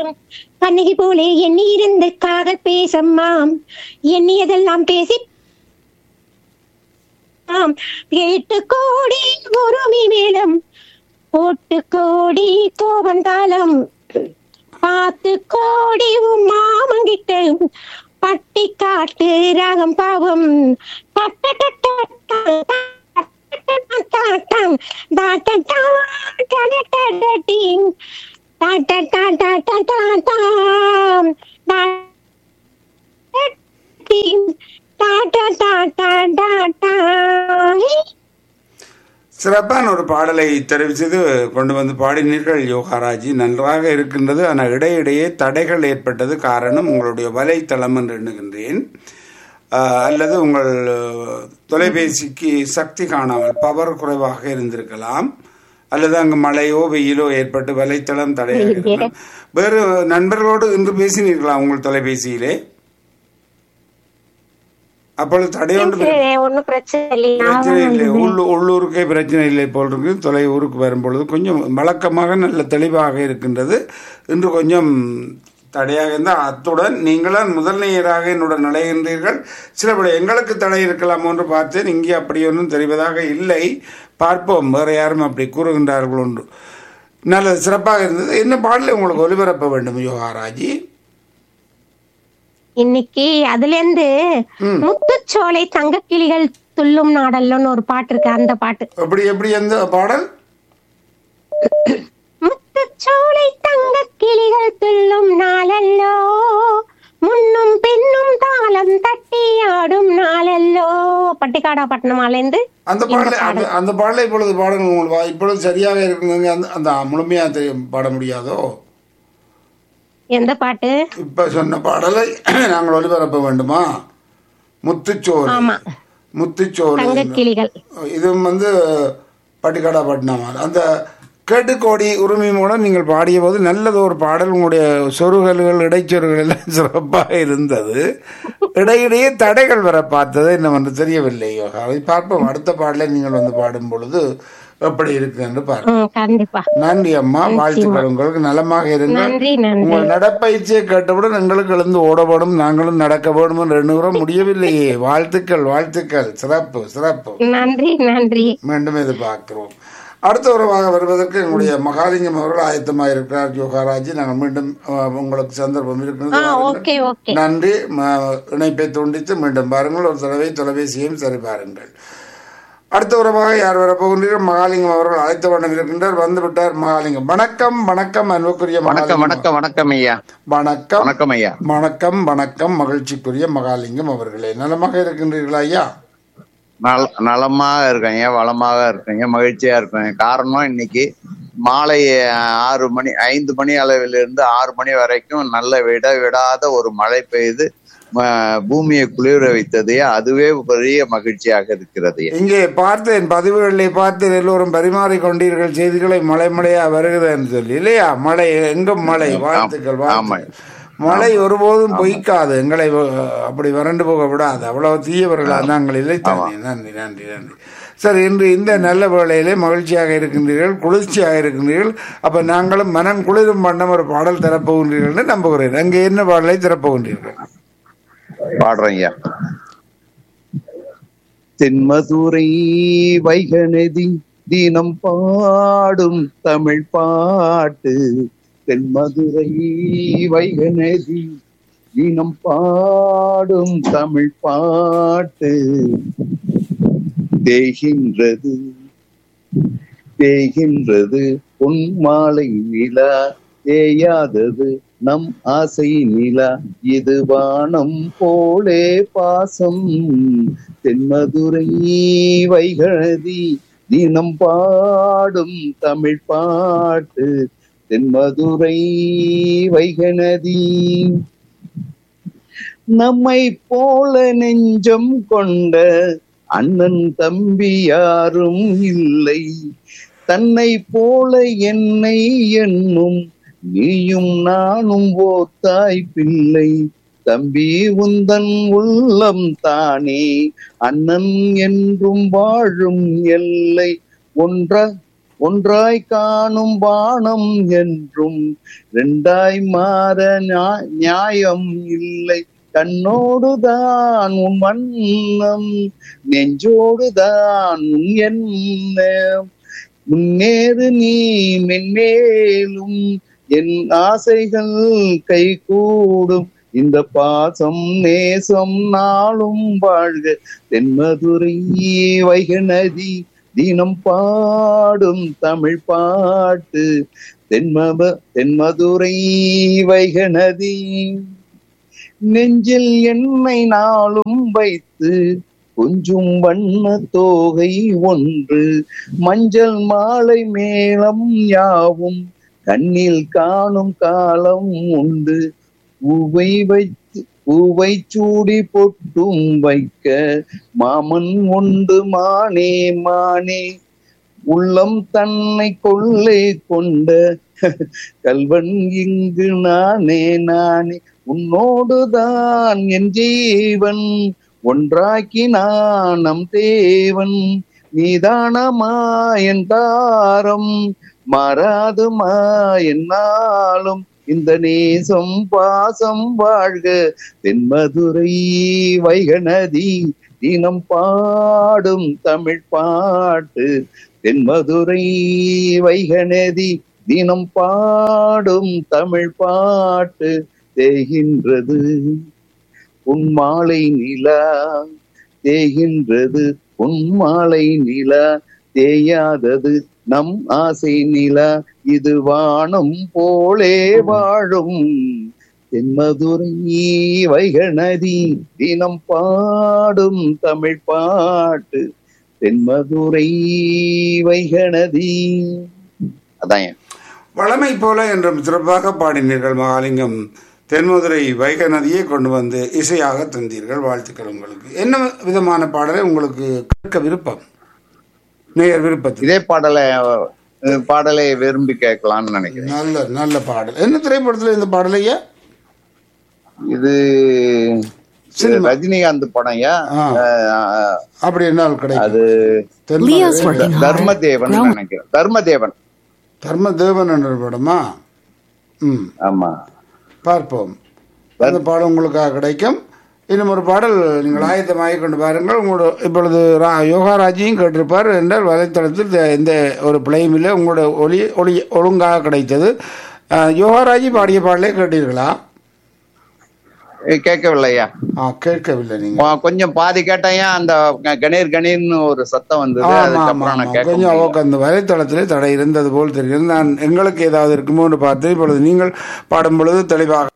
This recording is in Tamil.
கண்ணகி போலே எண்ணி இருந்து காதல் பேசம்மாம் எண்ணியதெல்லாம் பேசி ஆம் எட்டு கோடி உருமி மேலம் போட்டு கோடி கோபந்தாளம் பார்த்து கோடி உன் மாமங்கிட்ட பட்டி காட்டு ராகம் பாவம் சிறப்பான ஒரு பாடலை தெரிவு செய்து கொண்டு வந்து பாடினீர்கள் யோகாராஜி நன்றாக இருக்கின்றது ஆனால் இடையிடையே தடைகள் ஏற்பட்டது காரணம் உங்களுடைய வலைத்தளம் என்று எண்ணுகின்றேன் ஆஹ், அல்லது உங்கள் அஹ், தொலைபேசிக்கு சக்தி காணாமல் பவர் குறைவாக இருந்திருக்கலாம் அல்லது அங்கு மழையோ வெயிலோ ஏற்பட்டு வலைத்தளம் தடையாக இருக்கலாம் வேறு நண்பர்களோடு இன்று பேசினீர்களா உங்கள் தொலைபேசியிலே அப்பொழுது தடையொன்று ஒன்னும் பிரச்சனை பிரச்சனை இல்லை இல்லை உள்ளூ உள்ளூருக்கே பிரச்சனை இல்லை போல் இருக்கு தொலை ஊருக்கு வரும்பொழுது கொஞ்சம் வழக்கமாக நல்ல தெளிவாக இருக்கின்றது இன்று கொஞ்சம் தடையாக இருந்தால் அத்துடன் நீங்களாம் முதல் நேயராக என்னுடன் நுழைகின்றீர்கள் சிலபடி எங்களுக்கு தடை இருக்கலாம் என்று பார்த்தேன் இங்கே அப்படி ஒன்றும் தெரிவதாக இல்லை பார்ப்போம் வேறு யாரும் அப்படி கூறுகின்றார்கள் ஒன்று நல்லது சிறப்பாக இருந்தது என்ன பாடலை உங்களுக்கு ஒலிபரப்ப வேண்டும் யோகாராஜி இன்னைக்கு அதுல இருந்து முத்துச்சோலை தங்க கிளிகள் துள்ளும் நாடல்லன்னு ஒரு பாட்டு இருக்கு அந்த பாட்டு எப்படி எப்படி எந்த பாடல் முத்துச்சோலை தங்க கிளிகள் துள்ளும் நாளல்லோ முன்னும் பின்னும் தாளம் தட்டி ஆடும் நாளல்லோ பட்டிக்காடா பட்டணமாலேருந்து அந்த பாடலை அந்த அந்த பாடலை இப்பொழுது பாடுங்கள் உங்களுக்கு வா- இப்பொழுது சரியாக இருக்குங்க அந்த அந்த முழுமையாக தெரியும் பாட முடியாதோ எந்த பாட்டு இப்ப சொன்ன பாடலை நாங்கள் ஒளிபரப்ப வேண்டுமா முத்துச்சோறு ஆமா முத்துச்சோறு தங்க கிளிகள் இதுவும் வந்து பட்டிக்காடா பட்டினமா அந்த கேட்டுக்கோடி உரிமை மூலம் நீங்கள் பாடிய போது நல்லது ஒரு பாடல் உங்களுடைய சொருகல்கள் இடைச்சொருகள் எல்லாம் சிறப்பாக இருந்தது இடையிடையே தடைகள் வர பார்த்தது என்னவென்று தெரியவில்லை யோகா அதை பார்ப்போம் அடுத்த பாடலை நீங்கள் வந்து பாடும் பொழுது எப்படி இருக்கு என்று பார்ப்போம் ம், கண்டிப்பா நன்றி அம்மா வாழ்த்துக்கள் உங்களுக்கு நலமாக இருங்கள் நன்றி நன்றி உங்கள் நடப்பயிற்சியை கேட்டவுடன் எங்களுக்கு எழுந்து ஓடப்படும் நாங்களும் நடக்க வேண்டும் என்று எண்ணுகிறோம் முடியவில்லையே வாழ்த்துக்கள் வாழ்த்துக்கள் சிறப்பு சிறப்பு நன்றி நன்றி மீண்டும் எதிர்பார்க்கிறோம் அடுத்த உறவாக வருவதற்கு எங்களுடைய மகாலிங்கம் அவர்கள் ஆயத்தமாக இருக்கிறார் யோகாராஜி நாங்கள் மீண்டும் அஹ், உங்களுக்கு சந்தர்ப்பம் ஆ இருக்கிறது வாருங்கள். ஓகே ஓகே நன்றி ம- இணைப்பை துண்டித்து மீண்டும் பாருங்கள் ஒரு தடவை தொலைபேசியையும் சரி பாருங்கள் அடுத்த உறவாக யார் வரப்போகின்றீர்கள் மகாலிங்கம் அவர்கள் அழைத்த வண்ணம் இருக்கின்றார் வந்து விட்டார் மகாலிங்கம் வணக்கம் வணக்கம் அன்புக்குரிய வணக்கம் மகாலிங்கம் வணக்கம் வணக்கம் ஐயா வணக்கம் வணக்கம் ஐயா வணக்கம் வணக்கம் மகிழ்ச்சிக்குரிய மகாலிங்கம் அவர்களே நலமாக இருக்கின்றீர்களா ஐயா நல நலமாக இருக்கேங்க வளமாக இருக்கேங்க மகிழ்ச்சியா இருக்கேங்க காரணம் இன்னைக்கு மாலை அஹ், ஆறு மணி ஐந்து மணி அளவிலிருந்து ஆறு மணி வரைக்கும் நல்ல விட விடாத ஒரு மழை பெய்து அஹ், பூமியை குளிர வைத்தது அதுவே பெரிய மகிழ்ச்சியாக இருக்கிறது இங்கே பார்த்தேன் பதிவுகளிலே பார்த்தேன் எல்லோரும் பரிமாறிக் கொண்டீர்கள் செய்திகளை மழை மழையா வருகிறதுன்னு சொல்லி இல்லையா மழை எங்கும் மழை வாழ்த்துக்கள் ஆமா. வாழ்த்துக்கள் மழை ஒருபோதும் பொய்க்காது எங்களை அஹ், அப்படி வறண்டு போக விடாது அவ்வளவு தீயவர்களா நாங்கள் இல்லை தானே நன்றி நன்றி நன்றி சரி இன்று இந்த நல்ல வேளையிலே மகிழ்ச்சியாக இருக்கின்றீர்கள் குளிர்ச்சியாக இருக்கின்றீர்கள் அப்ப நாங்களும் மனம் குளிரும் வண்ணம் ஒரு பாடல் தரப்போகின்றீர்கள் என்று நம்புகிறேன் அங்கே என்ன பாடலை தரப்போகின்றீர்கள் பாடுறேன் ஐயா தென்மதுரை வைகநதி தினம் பாடும் தமிழ் பாட்டு தென்மதுரை வைகநதி தினம் பாடும் தமிழ் பாட்டு தேகின்றது தேகின்றது பொன் மாலை நிலா தேயாதது நம் ஆசை நிலா இது வானம் போலே பாசம் தென்மதுரை வைகழதி தினம் பாடும் தமிழ் பாட்டு தென்மதுரை வைகநதி நம்மை போல நெஞ்சம் கொண்ட அண்ணன் தம்பி யாரும் இல்லை தன்னை போல என்னை எண்ணும் நீயும் நானும் ஓர் தாய் பிள்ளை தம்பி உந்தன் உள்ளம் தானே அண்ணன் என்றும் வாழும் எல்லை ஒன்ற ஒன்றாய் காணும் வானம் என்றும் ரெண்டாய் மாற நியா- நியாயம் இல்லை கண்ணோடுதான் உன் வண்ணம் நெஞ்சோடுதான் உன் எண்ணம் முன்னேறு நீ மென்மேலும் என் ஆசைகள் கைகூடும் இந்த பாசம் நேசம் நாளும் வாழ்க தென்மதுரை வைகை நதி தினம் பாடும் தமிழ் பாட்டு தென்மப தென்மதுரை வைகை நதி நெஞ்சில் என்னை நாளும் வைத்து கொஞ்சம் வண்ண தோகை ஒன்று மஞ்சள் மாலை மேளம் யாவும் கண்ணில் காணும் காலம் உண்டு பூவை வைத்து பூவை சூடி பொட்டும் வைக்க மாமன் உண்டு மானே மானே உள்ளம் தன்னை கொள்ளை கொண்ட கல்வன் இங்கு நானே நானே உன்னோடுதான் என் ஜீவன் ஒன்றாக்கி நான் நம் தேவன் நீதானமா என் தாரம் மாறாதுமா என்னாலும் இந்த நேசம் பாசம் வாழ்க தென்மதுரை வைகநதி தினம் பாடும் தமிழ் பாட்டு தென்மதுரை வைகநதி தினம் பாடும் தமிழ் பாட்டு தேகின்றது உன் மாலை நிலா தேகின்றது உன் மாலை நிலா தேயாதது நம் ஆசை நிலா இது வானம் போலே வாழும் தென்மதுரை வைகநதி தினம் பாடும் தமிழ் பாட்டு தென்மதுரை வைகநதி அதான் என் வளமை போல என்றும் சிறப்பாக பாடினீர்கள் மகாலிங்கம் தென்மதுரை வைகை நதியை கொண்டு வந்து இசையாக தந்தீர்கள் வாழ்த்துக்கள் உங்களுக்கு என்ன விதமான பாடலை உங்களுக்கு கேட்க விருப்பம் நேயர் விருப்பத்தில் இதே பாடலை அஹ், பாடலை விரும்பி கேட்கலாம்னு நினைக்கிறேன் நல்ல நல்ல பாடல் என்ன திரைப்படத்தில் இந்த பாடலையா இது சினிமா. ரஜினிகாந்த் படம் ஐயா ஆ. அஹ், அப்படி என்னால் கிடைக்கும் அது Leo's தென்மதுரை working hard. தர்மதேவன் Grown- நினைக்கிறேன் தர்மதேவன் தர்மதேவன் என்ற படமா ம் ஆமா பார்ப்போம் அந்த பாடல் உங்களுக்காக கிடைக்கும் இன்னும் ஒரு பாடல் நீங்கள் ஆயத்தமாகி கொண்டு பாருங்கள் உங்களோட இப்பொழுது ரா யோகாராஜியும் கேட்டிருப்பார் என்றால் வலைத்தளத்தில் இந்த- எந்த ஒரு பிழையும் இல்லை உங்களோட ஒளி ஒளி ஒழுங்காக கிடைத்தது அஹ், யோகாராஜி பாடிய பாடலே கேட்டீர்களா ஏய், கேட்கவில்லையா ஆ கேட்கவில்லை நீங்க ஆ, கொஞ்சம் பாதி கேட்டேன் அந்த க- கணீர் கணீர்னு ஒரு சத்தம் வந்தது ஆமா, ஆமா, அதுக்கப்புறம் நான் ஆமா. கேட்க கொஞ்சம் முடியல. அவருக்கு அந்த வலைத்தளத்திலே தடை இருந்தது போல் தெரிகிறது நான் எங்களுக்கு ஏதாவது இருக்குமோன்னு பார்த்து இப்பொழுது நீங்கள் பாடும் பொழுது தெளிவாக